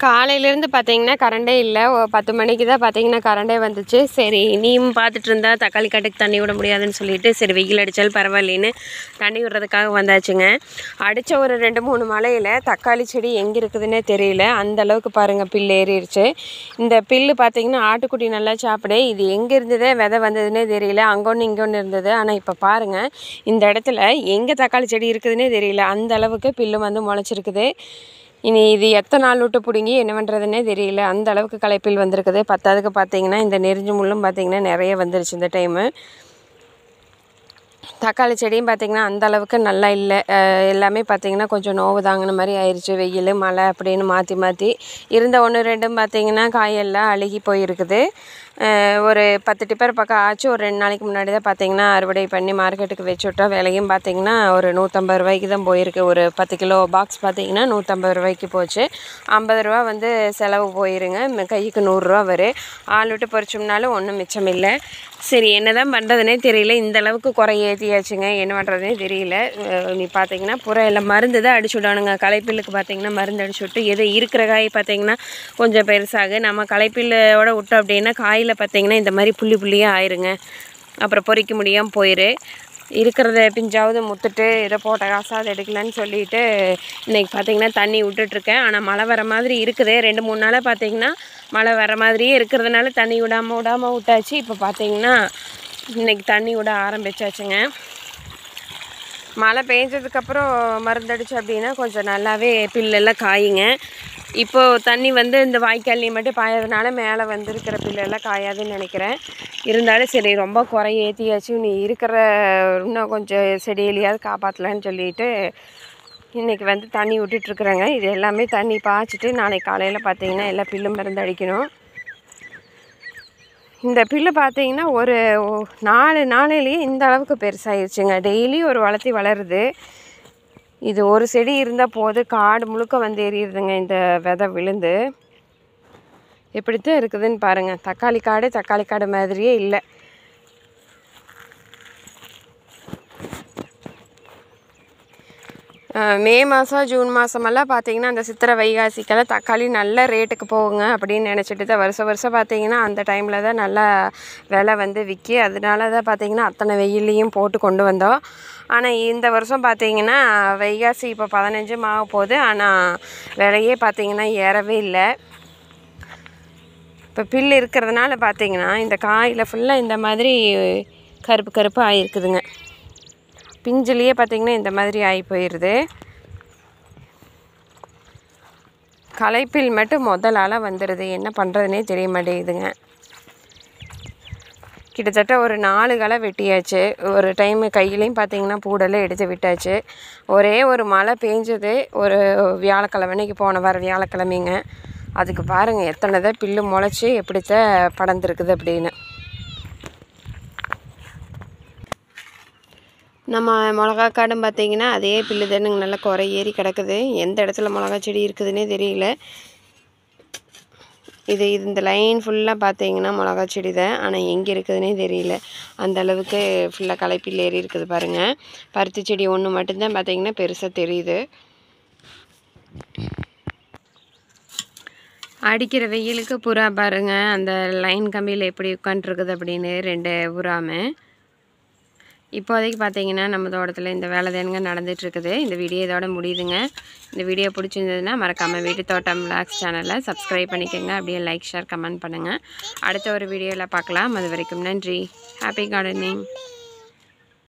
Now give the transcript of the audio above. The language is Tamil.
காலையிலேருந்து பார்த்தீங்கன்னா கரண்டே இல்லை ஒரு பத்து மணிக்கு தான் பார்த்தீங்கன்னா கரண்டே வந்துச்சு சரி நீயும் பார்த்துட்டு இருந்தா தக்காளி காட்டுக்கு தண்ணி விட முடியாதுன்னு சொல்லிட்டு சரி வெயில் அடித்தாலும் பரவாயில்லைன்னு தண்ணி விடுறதுக்காக வந்தாச்சுங்க அடித்த ஒரு ரெண்டு மூணு மழையில் தக்காளி செடி எங்கே இருக்குதுன்னே தெரியல அந்த அளவுக்கு பாருங்கள் பில் ஏறிடுச்சு இந்த பில்லு பார்த்தீங்கன்னா ஆட்டுக்குட்டி நல்லா சாப்பிடு இது எங்கே இருந்ததே விதை வந்ததுன்னே தெரியல அங்கே ஒன்று இங்கே ஒன்று இருந்தது ஆனால் இப்போ பாருங்கள் இந்த இடத்துல எங்கே தக்காளி செடி இருக்குதுன்னே தெரியல அந்த அளவுக்கு பில்லு வந்து முளைச்சிருக்குது இனி இது எத்தனை நாள் விட்டு பிடுங்கி என்ன பண்ணுறதுன்னே தெரியல அந்த அளவுக்கு களைப்பில் வந்திருக்குது பத்தாவதுக்கு பார்த்தீங்கன்னா இந்த நெறிஞ்சு முள்ளும் பார்த்தீங்கன்னா நிறைய வந்துருச்சு இந்த டைமு தக்காளி செடியும் பார்த்திங்கன்னா அந்த அளவுக்கு நல்லா இல்லை அஹ் எல்லாமே பார்த்திங்கன்னா கொஞ்சம் நோவு தாங்கின மாதிரி ஆயிடுச்சு வெயில் மழை அப்படின்னு மாற்றி மாற்றி இருந்த ஒன்று ரெண்டும் பார்த்திங்கன்னா காயெல்லாம் அழுகி போயிருக்குது அஹ் ஒரு பத்து டிப்பர் பக்கம் ஆச்சு ஒரு ரெண்டு நாளைக்கு முன்னாடி தான் பார்த்திங்கன்னா அறுவடை பண்ணி மார்க்கெட்டுக்கு வச்சு விட்டோம் விலையும் பார்த்திங்கன்னா ஒரு நூற்றம்பது ரூபாய்க்கு தான் போயிருக்கு ஒரு பத்து கிலோ பாக்ஸ் பார்த்திங்கன்னா நூற்றம்பது ரூபாய்க்கு போச்சு ஐம்பது ரூபா வந்து செலவு போயிருங்க ம- கைக்கு நூறுரூவா வரும் ஆள் விட்டு பறிச்சோம்னாலும் ஒன்றும் மிச்சம் இல்லை சரி என்ன தான் பண்ணுறதுனே தெரியல இந்த அளவுக்கு குறை ஏற்றியாச்சுங்க என்ன பண்ணுறதுனே தெரியல அஹ் நீ பார்த்தீங்கன்னா புற எல்லாம் மருந்து தான் அடிச்சு விடணுங்க களைப்பில்லுக்கு பார்த்தீங்கன்னா மருந்து அடிச்சு விட்டு எது இருக்கிற காய் பார்த்தீங்கன்னா கொஞ்சம் பெருசாகு நம்ம களைப்பில்லோட விட்டோம் அப்படின்னா காயில் பார்த்தீங்கன்னா இந்த மாதிரி புள்ளி புள்ளியாக ஆயிருங்க அப்புறம் பொறிக்க முடியாமல் போயிரு இருக்கிறத பிஞ்சாவது முத்துட்டு இதை போட்ட காசாவது எடுக்கலான்னு சொல்லிட்டு இன்னைக்கு பார்த்தீங்கன்னா தண்ணி விட்டுட்ருக்கேன் ஆனால் மழை வர மாதிரி இருக்குது ரெண்டு மூணு நாளாக பார்த்தீங்கன்னா மழை வர மாதிரியே இருக்கிறதுனால தண்ணி விடாமல் விடாமல் விட்டாச்சு இப்போ பார்த்தீங்கன்னா இன்னைக்கு தண்ணி விட ஆரம்பிச்சாச்சுங்க மழை பெஞ்சதுக்கப்புறம் மருந்தடிச்சு அப்படின்னா கொஞ்சம் நல்லாவே பில்லெல்லாம் காயுங்க இப்போது தண்ணி வந்து இந்த வாய்க்கால்லையும் மட்டும் பாயறதுனால மேலே வந்திருக்கிற பில்லெல்லாம் காயாதுன்னு நினைக்கிறேன் இருந்தாலும் சரி ரொம்ப குறை ஏற்றியாச்சும் நீ இருக்கிற இன்னும் கொஞ்சம் செடியிலையாவது காப்பாற்றலான்னு சொல்லிட்டு இன்றைக்கி வந்து தண்ணி விட்டுட்ருக்குறேங்க இது எல்லாமே தண்ணி பாய்ச்சிட்டு நாளைக்கு காலையில் பார்த்தீங்கன்னா எல்லாம் பில்லு மருந்து அடிக்கணும் இந்த பில்லு பார்த்தீங்கன்னா ஒரு ஒ- நாலு நாளையிலேயே இந்த அளவுக்கு பெருசாயிருச்சுங்க டெய்லி ஒரு வளர்த்தி வளருது இது ஒரு செடி இருந்தால் போது காடு முழுக்க வந்து எரியுதுங்க இந்த விதை விழுந்து எப்படித்தான் இருக்குதுன்னு பாருங்கள் தக்காளி காடு தக்காளி காடு மாதிரியே இல்லை அஹ் மே மாதம் ஜூன் மாதமெல்லாம் பார்த்தீங்கன்னா அந்த சித்திரை வைகாசிக்கெல்லாம் தக்காளி நல்ல ரேட்டுக்கு போகுங்க அப்படின்னு நினச்சிட்டு தான் வருஷம் வருஷம் பார்த்தீங்கன்னா அந்த டைமில் தான் நல்லா விலை வந்து விற்கி அதனால தான் பார்த்தீங்கன்னா அத்தனை வெயிலையும் போட்டு கொண்டு வந்தோம் ஆனால் இந்த வருஷம் பார்த்தீங்கன்னா வைகாசி இப்போ பதினஞ்சு ஆக போகுது ஆனால் விலையே பார்த்தீங்கன்னா ஏறவே இல்லை இப்போ பில் இருக்கிறதுனால பார்த்தீங்கன்னா இந்த காயில் ஃபுல்லாக இந்த மாதிரி கருப்பு கருப்பு ஆகிருக்குதுங்க பிஞ்சிலேயே பார்த்தீங்கன்னா இந்த மாதிரி ஆகி போயிடுது களைப்பில் மட்டும் முதலால வந்துடுது என்ன பண்ணுறதுனே தெரிய மாட்டேங்குதுங்க கிட்டத்தட்ட ஒரு நாலு களை வெட்டியாச்சு ஒரு டைமு கையிலையும் பார்த்தீங்கன்னா பூடெல்லாம் எடுத்து விட்டாச்சு ஒரே ஒரு மழை பெஞ்சது ஒரு வியாழக்கிழமைக்கு போன வார வியாழக்கிழமைங்க அதுக்கு பாருங்கள் எத்தனை தான் பில்லு முளைச்சி எப்படித்தான் படர்ந்துருக்குது அப்படின்னு நம்ம மிளகா காடும் பார்த்தீங்கன்னா அதே பில்லு தானுங்க நல்லா குறை ஏறி கிடக்குது எந்த இடத்துல மிளகா செடி இருக்குதுன்னே தெரியல இது இது இந்த லைன் ஃபுல்லாக பார்த்தீங்கன்னா மிளகா செடி தான் ஆனால் எங்கே இருக்குதுன்னே தெரியல அந்த அளவுக்கு ஃபுல்லாக களைப்பில் ஏறி இருக்குது பாருங்கள் பருத்தி செடி ஒன்று மட்டும்தான் பார்த்தீங்கன்னா பெருசாக தெரியுது அடிக்கிற வெயிலுக்கு புறா பாருங்க அந்த லைன் கம்பியில் எப்படி உட்காண்ட்ருக்குது அப்படின்னு ரெண்டு புறாமே இப்போதைக்கு பார்த்தீங்கன்னா நம்ம தோட்டத்தில் இந்த வேலை தானுங்க நடந்துட்டு இருக்குது இந்த வீடியோ இதோட முடியுதுங்க இந்த வீடியோ பிடிச்சிருந்ததுன்னா மறக்காமல் வீட்டு தோட்டம் பிளாக்ஸ் சேனலை சப்ஸ்கிரைப் பண்ணிக்கோங்க அப்படியே லைக் ஷேர் கமெண்ட் பண்ணுங்கள் அடுத்த ஒரு வீடியோவில் பார்க்கலாம் அது வரைக்கும் நன்றி ஹாப்பி கார்டனிங்